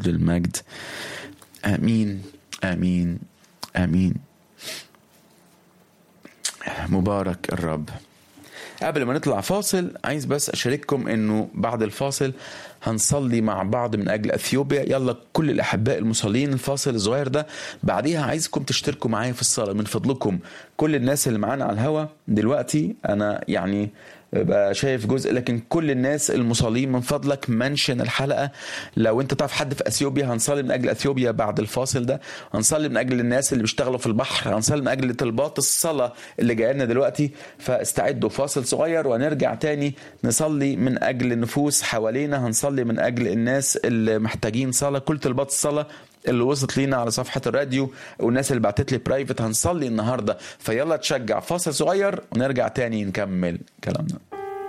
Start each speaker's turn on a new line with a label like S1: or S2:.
S1: كل المجد امين امين امين مبارك الرب قبل ما نطلع فاصل عايز بس اشارككم انه بعد الفاصل هنصلي مع بعض من اجل اثيوبيا يلا كل الاحباء المصلين الفاصل الصغير ده بعديها عايزكم تشتركوا معايا في الصلاه من فضلكم كل الناس اللي معانا على الهوا دلوقتي انا يعني بقى شايف جزء لكن كل الناس المصلين من فضلك منشن الحلقه لو انت تعرف حد في اثيوبيا هنصلي من اجل اثيوبيا بعد الفاصل ده هنصلي من اجل الناس اللي بيشتغلوا في البحر هنصلي من اجل طلبات الصلاه اللي جايه لنا دلوقتي فاستعدوا فاصل صغير وهنرجع تاني نصلي من اجل النفوس حوالينا هنصلي من اجل الناس اللي محتاجين صلاه كل طلبات الصلاه اللي وصلت لينا على صفحة الراديو والناس اللي بعتت لي برايفت هنصلي النهاردة فيلا تشجع فاصل صغير ونرجع تاني نكمل كلامنا